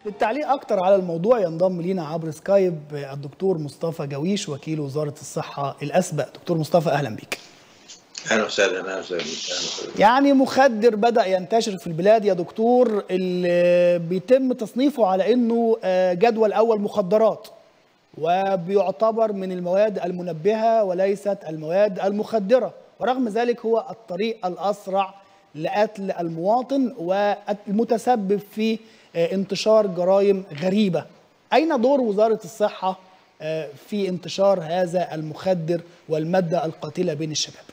للتعليق اكتر على الموضوع ينضم لينا عبر سكايب الدكتور مصطفى جويش وكيل وزاره الصحه الاسبق دكتور مصطفى اهلا بيك اهلا وسهلا اهلا وسهلا أهلاً. يعني مخدر بدا ينتشر في البلاد يا دكتور اللي بيتم تصنيفه على انه آه، جدول اول مخدرات وبيعتبر من المواد المنبهه وليست المواد المخدره ورغم ذلك هو الطريق الاسرع لقتل المواطن والمتسبب في آه، انتشار جرائم غريبه اين دور وزاره الصحه آه، في انتشار هذا المخدر والماده القاتله بين الشباب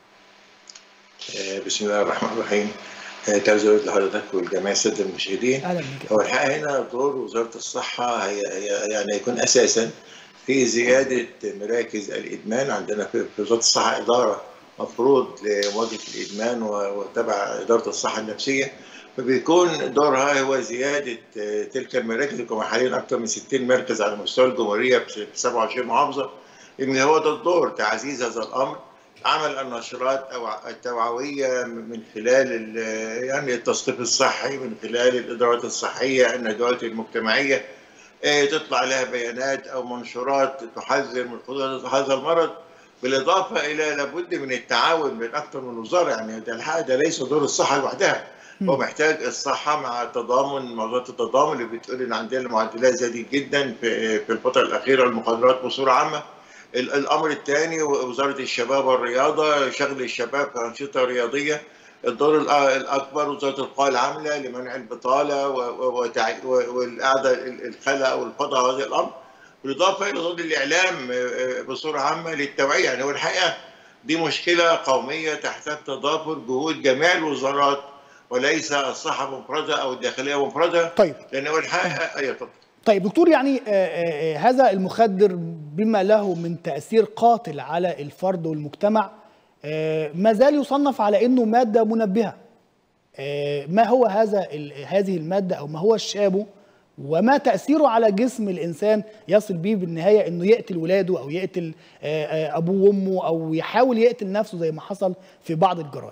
آه، بسم الله الرحمن الرحيم آه، تعزيز لحضرتك والجميع الساده المشاهدين اهلا بيك هو الحقيقه هنا دور وزاره الصحه هي هي يعني يكون اساسا في زياده مراكز الادمان عندنا في في وزاره الصحه اداره مفروض لمواجهه الادمان و- وتبع اداره الصحه النفسيه فبيكون دورها هو زياده آه، تلك المراكز يكون حاليا اكثر من 60 مركز على مستوى الجمهوريه في 27 محافظه يمكن هو ده الدور تعزيز هذا الامر عمل النشرات أو التوعوية من خلال ال- يعني التثقيف الصحي من خلال الإدارات الصحية الندوات المجتمعية آه، تطلع لها بيانات أو منشورات تحذر من خطورة هذا المرض بالإضافة إلى لابد من التعاون بين أكثر من وزارة يعني ده الحقيقة ده ليس دور الصحة لوحدها هو محتاج الصحة مع التضامن موضوعات التضامن اللي بتقول إن عندنا معدلات زادت جدا في في الفترة الأخيرة المخدرات بصورة عامة ال- الامر الثاني وزاره الشباب والرياضه شغل الشباب في انشطه رياضيه الدور الأ- الاكبر وزاره القوى العامله لمنع البطاله و- و- وتع- و- والاعاده ال- الخلع والفضاء هذا الامر بالاضافه الى دور الاعلام آه، آه، بصوره عامه للتوعيه يعني هو الحقيقه دي مشكله قوميه تحتاج تضافر جهود جميع الوزارات وليس الصحه مفرده او الداخليه مفرده طيب لان هو الحقيقه ايوه طبعا طيب دكتور يعني آه، آه، آه، هذا المخدر بما له من تأثير قاتل على الفرد والمجتمع آه، ما زال يصنف على انه مادة منبهة آه، ما هو هذا ال- هذه المادة او ما هو الشابو وما تأثيره على جسم الإنسان يصل بيه بالنهاية إنه يقتل ولاده أو يقتل آه، آه، أبوه وأمه أو يحاول يقتل نفسه زي ما حصل في بعض الجرائم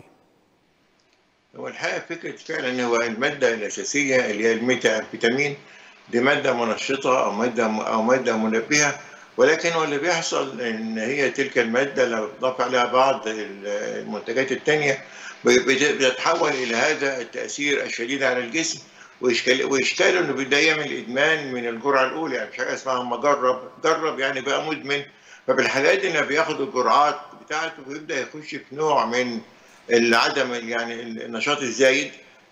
هو الحقيقه فكره فعلا هو الماده الاساسيه اللي هي الميتا امفيتامين دي ماده منشطه او ماده او ماده منبهه ولكن هو اللي بيحصل ان هي تلك الماده لو اضاف عليها بعض المنتجات الثانيه بتتحول الى هذا التاثير الشديد على الجسم واشكال واشكاله انه بدا يعمل ادمان من الجرعه الاولى يعني مش حاجه اسمها ما جرب جرب يعني بقى مدمن فبالحالات دي انه بياخد الجرعات بتاعته ويبدا يخش في نوع من العدم يعني النشاط الزايد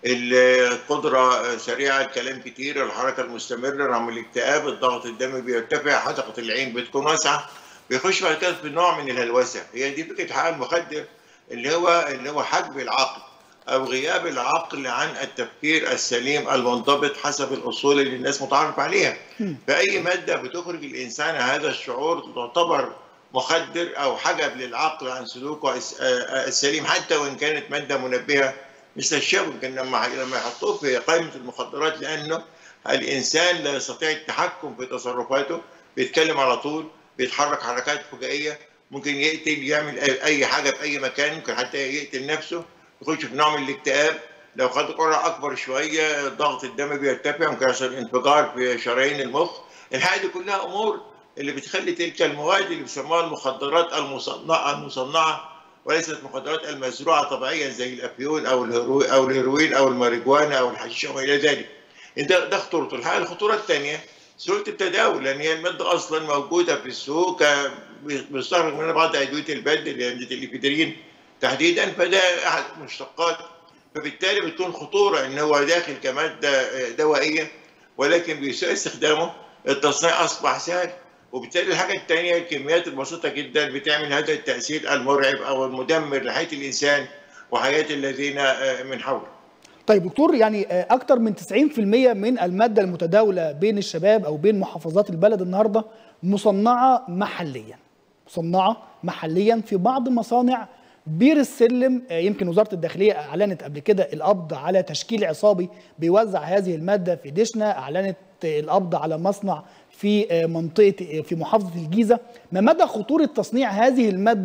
القدرة سريعة الكلام كتير الحركة المستمرة رغم الاكتئاب الضغط الدمي بيرتفع حدقة العين بتكون واسعة بيخش بعد كده في نوع من الهلوسة هي دي فكرة حال المخدر اللي هو اللي هو حجب العقل أو غياب العقل عن التفكير السليم المنضبط حسب الأصول اللي الناس متعارف عليها فأي مادة بتخرج الإنسان هذا الشعور تعتبر مخدر او حجب للعقل عن سلوكه السليم حتى وان كانت ماده منبهه مثل الشاب يمكن لما لما يحطوه في قائمه المخدرات لانه الانسان لا يستطيع التحكم في تصرفاته بيتكلم على طول بيتحرك حركات فجائيه ممكن يقتل يعمل اي حاجه في اي مكان ممكن حتى يقتل نفسه يخش في نوع من الاكتئاب لو خد جرعه اكبر شويه ضغط الدم بيرتفع ممكن يحصل انفجار في شرايين المخ الحاجه دي كلها امور اللي بتخلي تلك المواد اللي بيسموها المخدرات المصنعه المصنعه وليست مخدرات المزروعه طبيعيا زي الافيون او الهيروين او الهيروين او الماريجوانا او الحشيش وما الى ذلك. ده ده خطورته، الحاجه الخطوره الثانيه سهوله التداول لان هي الماده اصلا موجوده في السوق بيستخرج منها بعض ادويه البد اللي هي الافيدرين تحديدا فده احد المشتقات فبالتالي بتكون خطوره ان هو داخل كماده دوائيه ولكن بيسوء استخدامه التصنيع اصبح سهل وبالتالي الحاجه الثانيه الكميات البسيطه جدا بتعمل هذا التاثير المرعب او المدمر لحياه الانسان وحياه الذين من حوله. طيب دكتور يعني اكثر من 90% من الماده المتداوله بين الشباب او بين محافظات البلد النهارده مصنعه محليا. مصنعه محليا في بعض مصانع بير السلم يمكن وزاره الداخليه اعلنت قبل كده القبض على تشكيل عصابي بيوزع هذه الماده في دشنا اعلنت القبض على مصنع في منطقه في محافظه الجيزه ما مدى خطوره تصنيع هذه الماده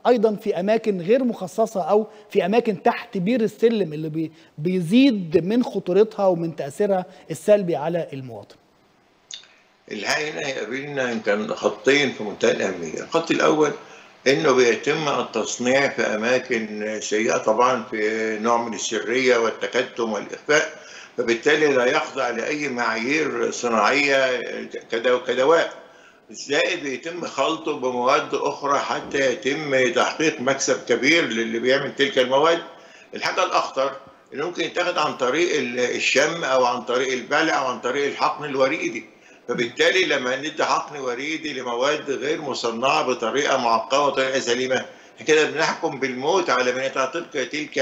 ايضا في اماكن غير مخصصه او في اماكن تحت بير السلم اللي بي بيزيد من خطورتها ومن تاثيرها السلبي على المواطن الحقيقه هنا يقابلنا يمكن خطين في منتهى الاهميه، الخط الاول انه بيتم التصنيع في اماكن سيئه طبعا في نوع من السريه والتكتم والاخفاء فبالتالي لا يخضع لاي معايير صناعيه كدواء زائد بيتم خلطه بمواد اخرى حتى يتم تحقيق مكسب كبير للي بيعمل تلك المواد الحاجه الاخطر انه ممكن يتاخد عن طريق الشم او عن طريق البلع او عن طريق الحقن الوريدي فبالتالي لما ندي حقن وريدي لمواد غير مصنعه بطريقه معقمه وطريقه سليمه كده بنحكم بالموت على من يتعاطى تلك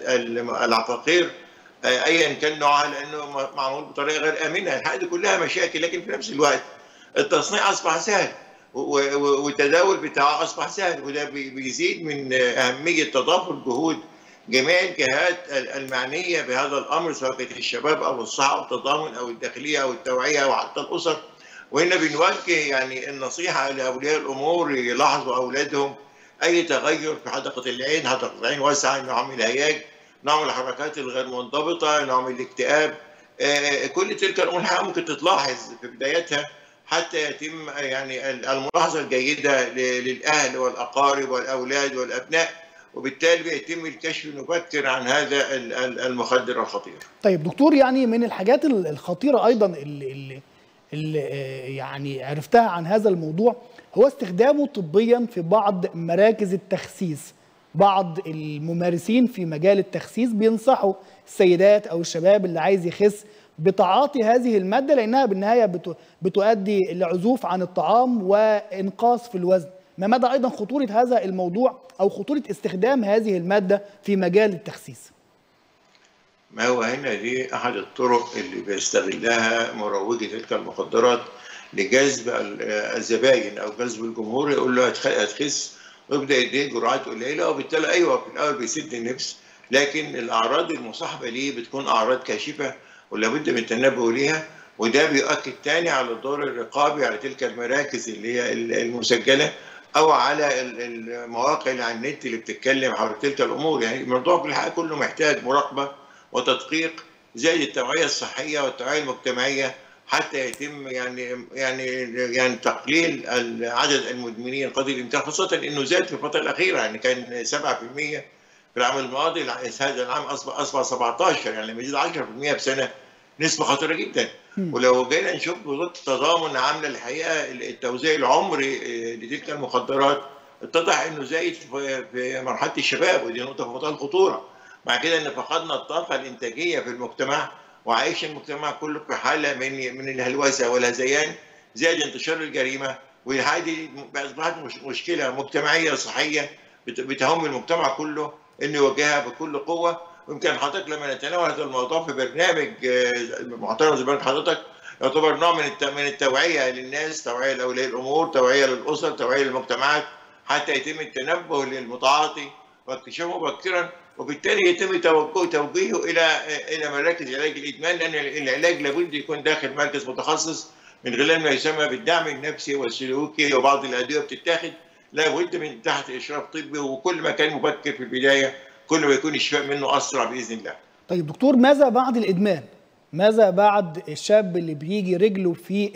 العقاقير ايا كان نوعها لانه معمول بطريقه غير امنه الحاجه دي كلها مشاكل لكن في نفس الوقت التصنيع اصبح سهل والتداول بتاعه اصبح سهل وده بيزيد من اهميه تضافر جهود جميع الجهات المعنيه بهذا الامر سواء كانت الشباب او الصحه او التضامن او الداخليه او التوعيه او حتى الاسر وهنا بنوجه يعني النصيحه لاولياء الامور يلاحظوا اولادهم اي تغير في حدقه العين حدقه العين واسعه نوع من الهياج نوع من الحركات الغير منضبطه نوع من الاكتئاب كل تلك الامور ممكن تتلاحظ في بدايتها حتى يتم يعني الملاحظه الجيده للاهل والاقارب والاولاد والابناء وبالتالي بيتم الكشف المبكر عن هذا المخدر الخطير. طيب دكتور يعني من الحاجات الخطيره ايضا اللي, اللي, اللي يعني عرفتها عن هذا الموضوع هو استخدامه طبيا في بعض مراكز التخسيس. بعض الممارسين في مجال التخسيس بينصحوا السيدات او الشباب اللي عايز يخس بتعاطي هذه الماده لانها بالنهايه بتؤدي لعزوف عن الطعام وانقاص في الوزن. ما مدى ايضا خطوره هذا الموضوع او خطوره استخدام هذه الماده في مجال التخسيس؟ ما هو هنا دي احد الطرق اللي بيستغلها مروجي تلك المخدرات لجذب الزباين او جذب الجمهور يقول له هتخس ويبدا يديه جرعات قليله وبالتالي ايوه في الاول بيسد النفس لكن الاعراض المصاحبه ليه بتكون اعراض كاشفه ولابد من التنبؤ ليها وده بيؤكد تاني على الدور الرقابي على تلك المراكز اللي هي المسجله او على المواقع اللي على النت اللي بتتكلم حول تلك الامور يعني الموضوع بالحقيقه كله محتاج مراقبه وتدقيق زائد التوعيه الصحيه والتوعيه المجتمعيه حتى يتم يعني يعني يعني تقليل عدد المدمنين قدر الامتحان خاصه انه زاد في الفتره الاخيره يعني كان 7% في العام الماضي هذا العام اصبح اصبح 17 يعني لما يزيد 10% بسنه نسبه خطيره جدا ولو جينا نشوف وزاره التضامن عامله الحقيقه التوزيع العمري لتلك المخدرات اتضح انه زايد في مرحله الشباب ودي نقطه في منتهى الخطوره مع كده ان فقدنا الطاقه الانتاجيه في المجتمع وعايش المجتمع كله في حاله من من الهلوسه والهذيان زائد انتشار الجريمه وهذه اصبحت مشكله مجتمعيه صحيه بتهم المجتمع كله انه يواجهها بكل قوه ويمكن حضرتك لما نتناول هذا الموضوع في برنامج محترم زي برنامج حضرتك يعتبر نوع من من التوعيه للناس، توعيه لاولياء الامور، توعيه للاسر، توعيه للمجتمعات حتى يتم التنبه للمتعاطي واكتشافه مبكرا وبالتالي يتم توجهه توجيهه الى الى مراكز علاج الادمان لان العلاج لابد يكون داخل مركز متخصص من خلال ما يسمى بالدعم النفسي والسلوكي وبعض الادويه بتتاخد لابد من تحت اشراف طبي وكل ما كان مبكر في البدايه كل ما يكون الشفاء منه اسرع باذن الله. طيب دكتور ماذا بعد الادمان؟ ماذا بعد الشاب اللي بيجي رجله في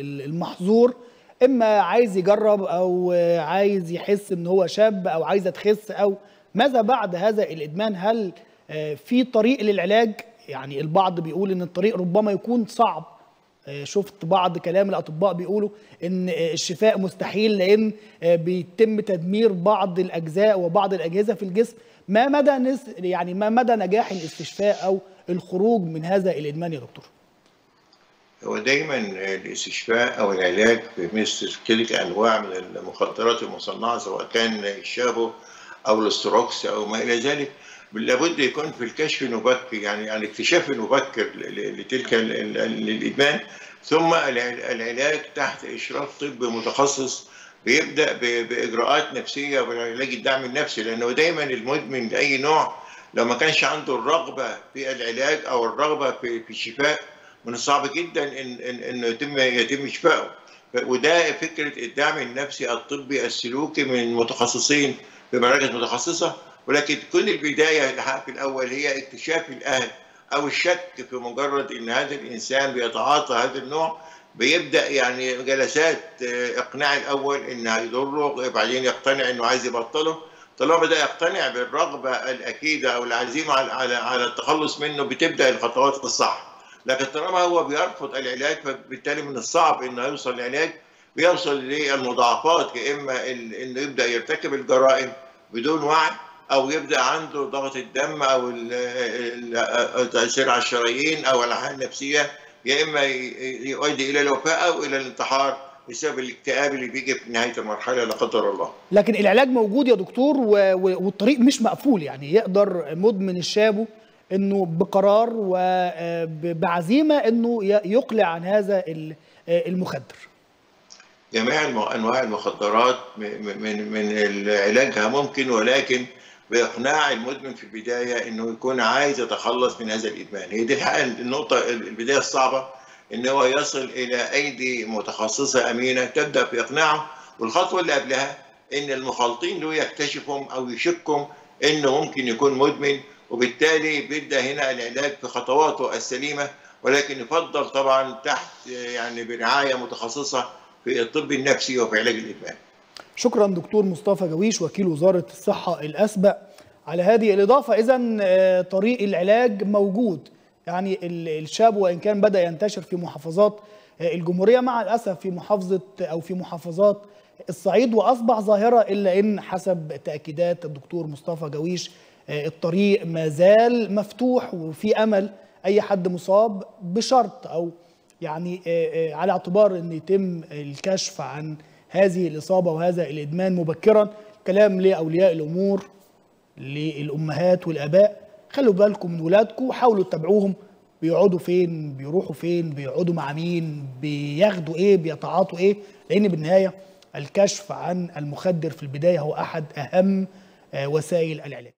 المحظور اما عايز يجرب او عايز يحس ان هو شاب او عايزه تخس او ماذا بعد هذا الادمان هل في طريق للعلاج يعني البعض بيقول ان الطريق ربما يكون صعب شفت بعض كلام الاطباء بيقولوا ان الشفاء مستحيل لان بيتم تدمير بعض الاجزاء وبعض الاجهزه في الجسم ما مدى نس يعني ما مدى نجاح الاستشفاء او الخروج من هذا الادمان يا دكتور هو دايما الاستشفاء او العلاج بمثل تلك انواع من المخدرات المصنعه سواء كان الشابو او الاستروكس او ما الى ذلك لابد يكون في الكشف المبكر يعني الاكتشاف المبكر لتلك الادمان ثم العلاج تحت اشراف طبي متخصص بيبدا باجراءات نفسيه وعلاج الدعم النفسي لانه دايما المدمن لاي نوع لو ما كانش عنده الرغبه في العلاج او الرغبه في الشفاء من الصعب جدا ان انه يتم يتم شفائه وده فكره الدعم النفسي الطبي السلوكي من المتخصصين بمراكز متخصصه ولكن كل البدايه في الاول هي اكتشاف الاهل او الشك في مجرد ان هذا الانسان بيتعاطى هذا النوع بيبدا يعني جلسات اقناع الاول ان هيضره بعدين يقتنع انه عايز يبطله طالما بدا يقتنع بالرغبه الاكيده او العزيمه على على التخلص منه بتبدا الخطوات الصح لكن طالما هو بيرفض العلاج فبالتالي من الصعب انه يوصل للعلاج بيوصل للمضاعفات يا اما انه يبدا يرتكب الجرائم بدون وعي او يبدا عنده ضغط الدم او التاثير على الشرايين او الحاله النفسيه يا اما يؤدي الى الوفاه او الى الانتحار بسبب الاكتئاب اللي بيجي في نهايه المرحله لا قدر الله. لكن العلاج موجود يا دكتور والطريق مش مقفول يعني يقدر مدمن الشابو انه بقرار وبعزيمه انه يقلع عن هذا المخدر. جميع انواع المخدرات من من علاجها ممكن ولكن باقناع المدمن في البدايه انه يكون عايز يتخلص من هذا الادمان هي دي الحقيقه النقطه البدايه الصعبه ان هو يصل الى ايدي متخصصه امينه تبدا في اقناعه والخطوه اللي قبلها ان المخالطين له يكتشفهم او يشكهم انه ممكن يكون مدمن وبالتالي بيبدا هنا العلاج في خطواته السليمه ولكن يفضل طبعا تحت يعني برعايه متخصصه في الطب النفسي وفي علاج الادمان. شكرا دكتور مصطفى جويش وكيل وزاره الصحه الاسبق على هذه الاضافه اذا طريق العلاج موجود يعني الشاب وان كان بدا ينتشر في محافظات الجمهوريه مع الاسف في محافظه او في محافظات الصعيد واصبح ظاهره الا ان حسب تاكيدات الدكتور مصطفى جويش الطريق ما زال مفتوح وفي امل اي حد مصاب بشرط او يعني على اعتبار ان يتم الكشف عن هذه الاصابه وهذا الادمان مبكرا كلام لاولياء الامور للامهات والاباء خلوا بالكم من ولادكم وحاولوا تتابعوهم بيقعدوا فين بيروحوا فين بيقعدوا مع مين بياخدوا ايه بيتعاطوا ايه لان بالنهايه الكشف عن المخدر في البدايه هو احد اهم وسائل العلاج